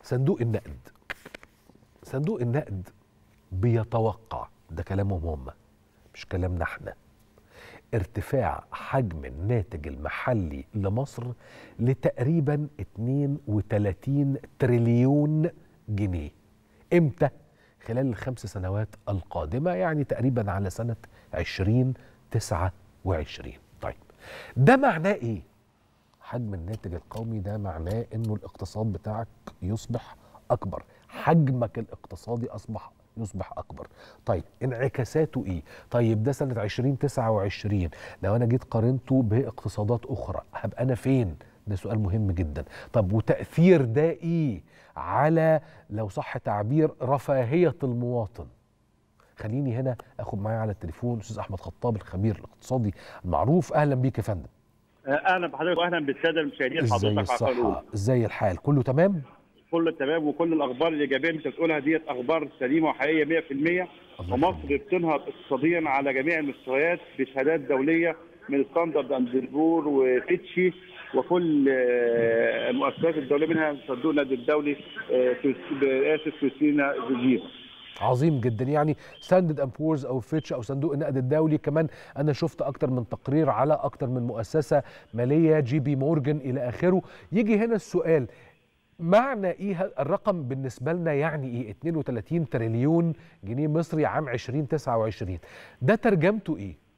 صندوق النقد صندوق النقد بيتوقع ده كلامهم هم مش كلامنا احنا ارتفاع حجم الناتج المحلي لمصر لتقريبا 32 تريليون جنيه امتى خلال الخمس سنوات القادمة يعني تقريبا على سنة 2029 طيب ده معناه ايه حجم الناتج القومي ده معناه انه الاقتصاد بتاعك يصبح اكبر حجمك الاقتصادي اصبح يصبح اكبر طيب انعكاساته ايه طيب ده سنه 2029 لو انا جيت قارنته باقتصادات اخرى هبقى انا فين ده سؤال مهم جدا طب وتاثير ده ايه على لو صح تعبير رفاهيه المواطن خليني هنا اخد معايا على التليفون استاذ احمد خطاب الخبير الاقتصادي المعروف اهلا بيك يا فندم اهلا بحضرتك واهلا بالساده المشاهدين ازاي حضرتك الصحه ازاي الحال كله تمام كله تمام وكل الاخبار الايجابيه اللي انت بتقولها ديت اخبار سليمه وحقيقيه 100% ومصر بتنهض اقتصاديا على جميع المستويات بشهادات دوليه من ستاندرد اند بور وفيتشي وكل آه، المؤسسات الدوليه منها صندوق النقد الدولي آه، في برئاسه كريستينا جورجيفا عظيم جدا يعني ستاندرد اند بورز او فيتش او صندوق النقد الدولي كمان انا شفت اكتر من تقرير على اكتر من مؤسسه ماليه جي بي مورجان الى اخره يجي هنا السؤال معنى ايه ه- الرقم بالنسبه لنا يعني ايه 32 تريليون جنيه مصري عام 2029 ده ترجمته ايه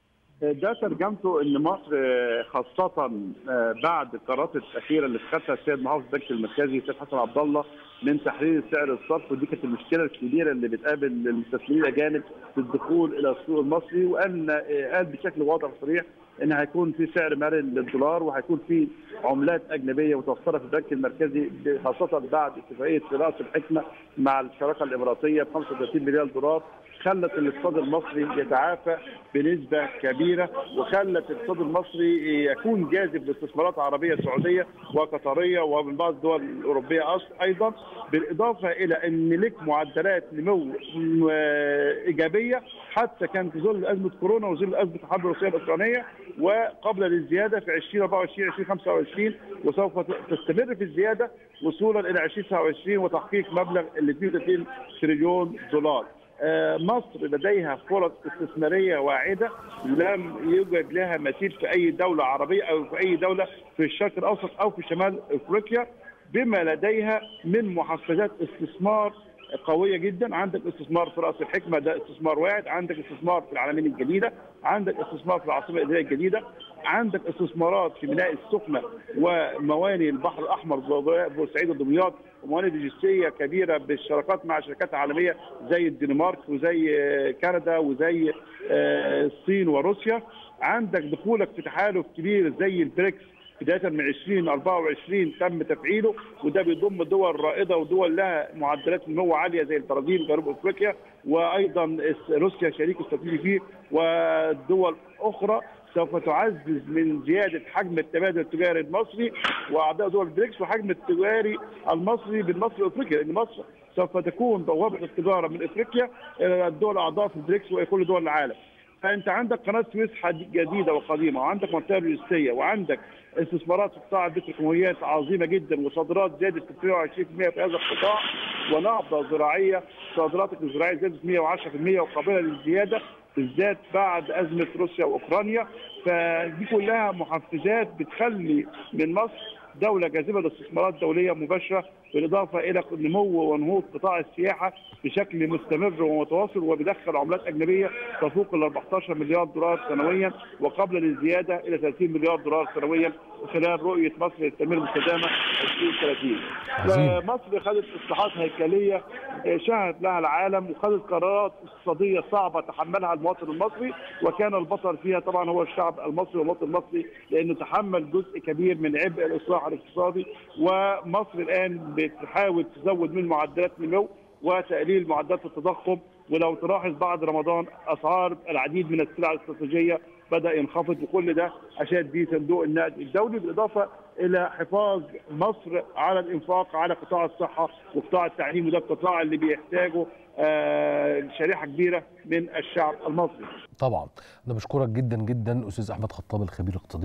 ده ترجمته ان مصر آه، خاصه آه، بعد القرارات الاخيره اللي اتخذها السيد محافظ البنك المركزي السيد حسن عبد الله من تحرير سعر الصرف ودي كانت المشكله الكبيره اللي بتقابل المستثمرين الاجانب في الدخول الى السوق المصري وان آه، قال بشكل واضح وصريح ان هيكون في سعر مرن للدولار وهيكون في عملات اجنبيه متوفره في البنك المركزي خاصه بعد اتفاقيه راس الحكمه مع الشراكه الاماراتيه ب 35 مليار دولار خلت الاقتصاد المصري يتعافى بنسبه كبيره وخلت الاقتصاد المصري يكون جاذب لاستثمارات عربيه سعوديه وقطريه ومن بعض الدول الاوروبيه أص- ايضا بالاضافه الى ان لك معدلات نمو م- ايجابيه حتى كان في ظل ازمه كورونا وظل ازمه الحرب الروسيه الاوكرانيه وقبل للزياده في 2024 2025 وسوف تستمر في الزياده وصولا الى 2029 وتحقيق مبلغ ال 32 تريليون دولار. آه، مصر لديها فرص استثماريه واعده لم يوجد لها مثيل في اي دوله عربيه او في اي دوله في الشرق الاوسط او في شمال افريقيا بما لديها من محفزات استثمار قويه جدا عندك استثمار في راس الحكمه ده استثمار واعد عندك استثمار في العالمين الجديده عندك استثمار في العاصمه الاداريه الجديده عندك استثمارات في ميناء السخنه ومواني البحر الاحمر بورسعيد ودمياط وموانئ لوجستيه كبيره بالشراكات مع شركات عالميه زي الدنمارك وزي آه، كندا وزي آه، الصين وروسيا عندك دخولك في تحالف كبير زي البريكس بدايه من 2024 تم تفعيله وده بيضم دول رائده ودول لها معدلات نمو عاليه زي البرازيل وجنوب افريقيا وايضا روسيا شريك استراتيجي فيه ودول اخرى سوف تعزز من زياده حجم التبادل التجاري المصري واعضاء دول بريكس وحجم التجاري المصري بالمصري وافريقيا لان مصر سوف تكون بوابه التجاره من افريقيا الى الدول الاعضاء في البريكس وكل دول العالم. فانت عندك قناه سويس حد- جديده وقديمه وعندك منطقه لوجستيه وعندك استثمارات في قطاع البتروكيماويات عظيمه جدا وصادرات زادت 23% في هذا القطاع ونهضه زراعيه صادراتك الزراعيه زادت 110% وقابله للزياده بالذات بعد ازمه روسيا واوكرانيا فدي كلها محفزات بتخلي من مصر دولة جاذبة لاستثمارات دولية مباشرة بالإضافة إلى نمو ونهوض قطاع السياحة بشكل مستمر ومتواصل وبيدخل عملات أجنبية تفوق ال 14 مليار دولار سنويا وقبل الزيادة إلى 30 مليار دولار سنويا خلال رؤية مصر للتنمية المستدامة 2030. عظيم. فمصر خدت إصلاحات هيكلية آه، شهد لها العالم وخدت قرارات اقتصادية صعبة تحملها المواطن المصري وكان البطل فيها طبعا هو الشعب المصري والمواطن المصري لأنه تحمل جزء كبير من عبء الإصلاح الاقتصادي ومصر الآن بتحاول تزود من معدلات النمو وتقليل معدلات التضخم ولو تلاحظ بعد رمضان اسعار العديد من السلع الاستراتيجيه بدا ينخفض وكل ده اشاد به صندوق النقد الدولي بالاضافه الى حفاظ مصر على الانفاق على قطاع الصحه وقطاع التعليم وده القطاع اللي بيحتاجه آه، شريحه كبيره من الشعب المصري. طبعا انا بشكرك جدا جدا استاذ احمد خطاب الخبير الاقتصادي